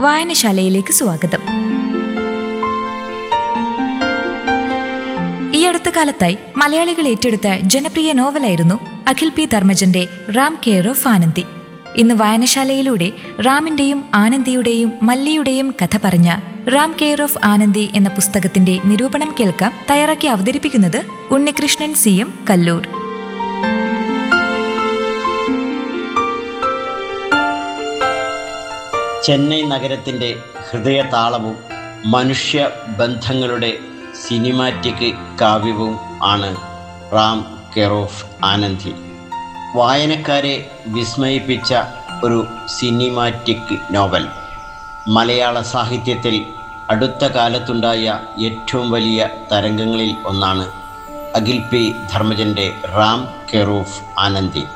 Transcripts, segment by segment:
വായനശാലയിലേക്ക് സ്വാഗതം ഈ അടുത്ത കാലത്തായി മലയാളികൾ ഏറ്റെടുത്ത ജനപ്രിയ നോവലായിരുന്നു അഖിൽ പി ധർമ്മജന്റെ റാം കെയർ ഓഫ് ആനന്ദി ഇന്ന് വായനശാലയിലൂടെ റാമിന്റെയും ആനന്ദിയുടെയും മല്ലിയുടെയും കഥ പറഞ്ഞ റാം കെയർ ഓഫ് ആനന്ദി എന്ന പുസ്തകത്തിന്റെ നിരൂപണം കേൾക്കാം തയ്യാറാക്കി അവതരിപ്പിക്കുന്നത് ഉണ്ണികൃഷ്ണൻ സി എം കല്ലൂർ ചെന്നൈ നഗരത്തിൻ്റെ ഹൃദയതാളവും മനുഷ്യ ബന്ധങ്ങളുടെ സിനിമാറ്റിക് കാവ്യവും ആണ് റാം കെയർ ഓഫ് ആനന്ദി വായനക്കാരെ വിസ്മയിപ്പിച്ച ഒരു സിനിമാറ്റിക് നോവൽ മലയാള സാഹിത്യത്തിൽ അടുത്ത കാലത്തുണ്ടായ ഏറ്റവും വലിയ തരംഗങ്ങളിൽ ഒന്നാണ് അഖിൽ പി ധർമ്മജൻ്റെ റാം കെയർ ഓഫ് ആനന്ദി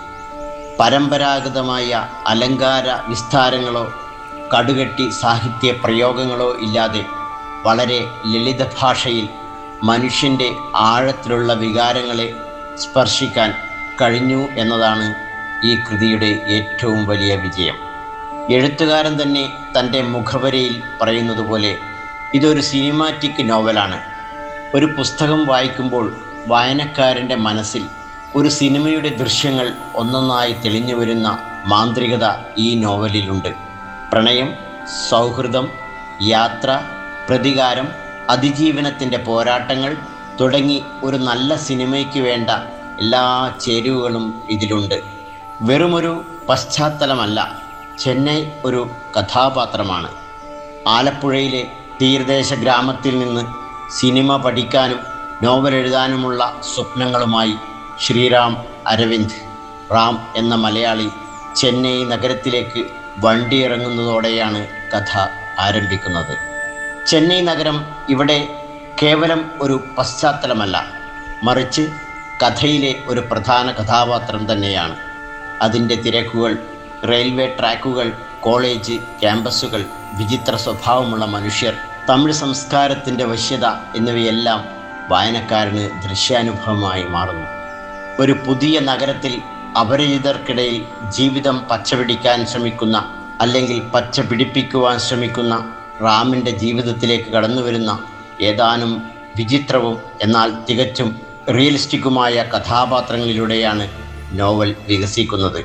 പരമ്പരാഗതമായ അലങ്കാര വിസ്താരങ്ങളോ കടുകട്ടി സാഹിത്യ പ്രയോഗങ്ങളോ ഇല്ലാതെ വളരെ ലളിത ഭാഷയിൽ മനുഷ്യൻ്റെ ആഴത്തിലുള്ള വികാരങ്ങളെ സ്പർശിക്കാൻ കഴിഞ്ഞു എന്നതാണ് ഈ കൃതിയുടെ ഏറ്റവും വലിയ വിജയം എഴുത്തുകാരൻ തന്നെ തൻ്റെ മുഖവരയിൽ പറയുന്നത് പോലെ ഇതൊരു സിനിമാറ്റിക് നോവലാണ് ഒരു പുസ്തകം വായിക്കുമ്പോൾ വായനക്കാരൻ്റെ മനസ്സിൽ ഒരു സിനിമയുടെ ദൃശ്യങ്ങൾ ഒന്നൊന്നായി തെളിഞ്ഞു വരുന്ന മാന്ത്രികത ഈ നോവലിലുണ്ട് പ്രണയം സൗഹൃദം യാത്ര പ്രതികാരം അതിജീവനത്തിൻ്റെ പോരാട്ടങ്ങൾ തുടങ്ങി ഒരു നല്ല സിനിമയ്ക്ക് വേണ്ട എല്ലാ ചേരുവകളും ഇതിലുണ്ട് വെറുമൊരു പശ്ചാത്തലമല്ല ചെന്നൈ ഒരു കഥാപാത്രമാണ് ആലപ്പുഴയിലെ തീരദേശ ഗ്രാമത്തിൽ നിന്ന് സിനിമ പഠിക്കാനും നോവൽ എഴുതാനുമുള്ള സ്വപ്നങ്ങളുമായി ശ്രീറാം അരവിന്ദ് റാം എന്ന മലയാളി ചെന്നൈ നഗരത്തിലേക്ക് വണ്ടി ഇറങ്ങുന്നതോടെയാണ് കഥ ആരംഭിക്കുന്നത് ചെന്നൈ നഗരം ഇവിടെ കേവലം ഒരു പശ്ചാത്തലമല്ല മറിച്ച് കഥയിലെ ഒരു പ്രധാന കഥാപാത്രം തന്നെയാണ് അതിൻ്റെ തിരക്കുകൾ റെയിൽവേ ട്രാക്കുകൾ കോളേജ് ക്യാമ്പസുകൾ വിചിത്ര സ്വഭാവമുള്ള മനുഷ്യർ തമിഴ് സംസ്കാരത്തിൻ്റെ വശ്യത എന്നിവയെല്ലാം വായനക്കാരന് ദൃശ്യാനുഭവമായി മാറുന്നു ഒരു പുതിയ നഗരത്തിൽ അപരിചിതർക്കിടയിൽ ജീവിതം പച്ചപിടിക്കാൻ ശ്രമിക്കുന്ന അല്ലെങ്കിൽ പച്ച പിടിപ്പിക്കുവാൻ ശ്രമിക്കുന്ന റാമിൻ്റെ ജീവിതത്തിലേക്ക് കടന്നു വരുന്ന ഏതാനും വിചിത്രവും എന്നാൽ തികച്ചും റിയലിസ്റ്റിക്കുമായ കഥാപാത്രങ്ങളിലൂടെയാണ് നോവൽ വികസിക്കുന്നത്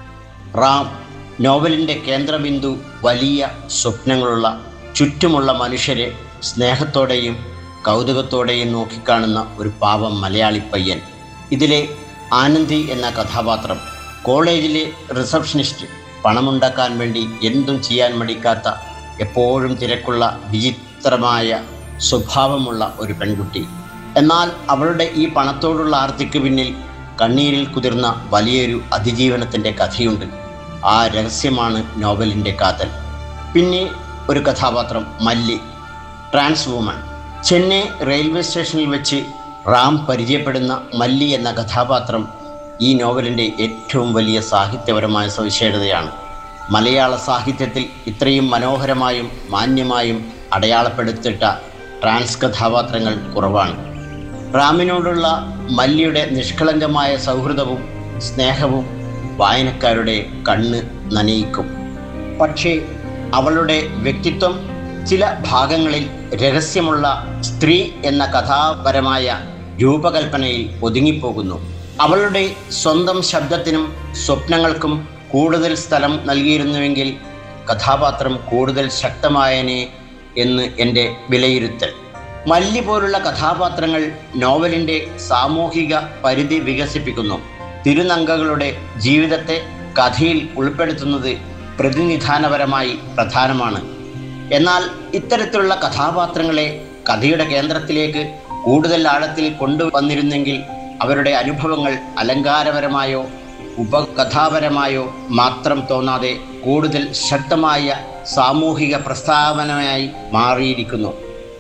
റാം നോവലിൻ്റെ കേന്ദ്രബിന്ദു വലിയ സ്വപ്നങ്ങളുള്ള ചുറ്റുമുള്ള മനുഷ്യരെ സ്നേഹത്തോടെയും കൗതുകത്തോടെയും നോക്കിക്കാണുന്ന ഒരു പാവം മലയാളി പയ്യൻ ഇതിലെ ആനന്ദി എന്ന കഥാപാത്രം കോളേജിലെ റിസപ്ഷനിസ്റ്റ് പണമുണ്ടാക്കാൻ വേണ്ടി എന്തും ചെയ്യാൻ മടിക്കാത്ത എപ്പോഴും തിരക്കുള്ള വിചിത്രമായ സ്വഭാവമുള്ള ഒരു പെൺകുട്ടി എന്നാൽ അവളുടെ ഈ പണത്തോടുള്ള ആർത്തിക്ക് പിന്നിൽ കണ്ണീരിൽ കുതിർന്ന വലിയൊരു അതിജീവനത്തിൻ്റെ കഥയുണ്ട് ആ രഹസ്യമാണ് നോവലിൻ്റെ കാതൽ പിന്നെ ഒരു കഥാപാത്രം മല്ലി ട്രാൻസ് വുമൺ ചെന്നൈ റെയിൽവേ സ്റ്റേഷനിൽ വെച്ച് റാം പരിചയപ്പെടുന്ന മല്ലി എന്ന കഥാപാത്രം ഈ നോവലിൻ്റെ ഏറ്റവും വലിയ സാഹിത്യപരമായ സവിശേഷതയാണ് മലയാള സാഹിത്യത്തിൽ ഇത്രയും മനോഹരമായും മാന്യമായും അടയാളപ്പെടുത്തിട്ട ട്രാൻസ് കഥാപാത്രങ്ങൾ കുറവാണ് റാമിനോടുള്ള മല്ലിയുടെ നിഷ്കളങ്കമായ സൗഹൃദവും സ്നേഹവും വായനക്കാരുടെ കണ്ണ് നനയിക്കും പക്ഷേ അവളുടെ വ്യക്തിത്വം ചില ഭാഗങ്ങളിൽ രഹസ്യമുള്ള സ്ത്രീ എന്ന കഥാപരമായ രൂപകൽപ്പനയിൽ ഒതുങ്ങിപ്പോകുന്നു അവളുടെ സ്വന്തം ശബ്ദത്തിനും സ്വപ്നങ്ങൾക്കും കൂടുതൽ സ്ഥലം നൽകിയിരുന്നുവെങ്കിൽ കഥാപാത്രം കൂടുതൽ ശക്തമായനെ എന്ന് എൻ്റെ വിലയിരുത്തൽ മല്ലി പോലുള്ള കഥാപാത്രങ്ങൾ നോവലിൻ്റെ സാമൂഹിക പരിധി വികസിപ്പിക്കുന്നു തിരുനങ്കകളുടെ ജീവിതത്തെ കഥയിൽ ഉൾപ്പെടുത്തുന്നത് പ്രതിനിധാനപരമായി പ്രധാനമാണ് എന്നാൽ ഇത്തരത്തിലുള്ള കഥാപാത്രങ്ങളെ കഥയുടെ കേന്ദ്രത്തിലേക്ക് കൂടുതൽ ആഴത്തിൽ കൊണ്ടുവന്നിരുന്നെങ്കിൽ അവരുടെ അനുഭവങ്ങൾ അലങ്കാരപരമായോ ഉപകഥാപരമായോ മാത്രം തോന്നാതെ കൂടുതൽ ശക്തമായ സാമൂഹിക പ്രസ്താവനയായി മാറിയിരിക്കുന്നു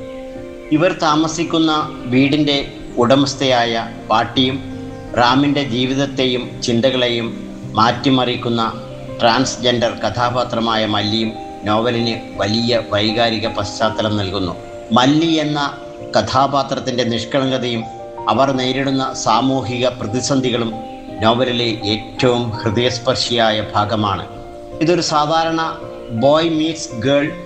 ഇവർ താമസിക്കുന്ന വീടിൻ്റെ ഉടമസ്ഥയായ പാട്ടിയും റാമിൻ്റെ ജീവിതത്തെയും ചിന്തകളെയും മാറ്റിമറിക്കുന്ന ട്രാൻസ്ജെൻഡർ കഥാപാത്രമായ മല്ലിയും നോവലിന് വലിയ വൈകാരിക പശ്ചാത്തലം നൽകുന്നു മല്ലി എന്ന കഥാപാത്രത്തിൻ്റെ നിഷ്കളങ്കതയും അവർ നേരിടുന്ന സാമൂഹിക പ്രതിസന്ധികളും നോവലിലെ ഏറ്റവും ഹൃദയസ്പർശിയായ ഭാഗമാണ് ഇതൊരു സാധാരണ ബോയ് മീറ്റ്സ് ഗേൾ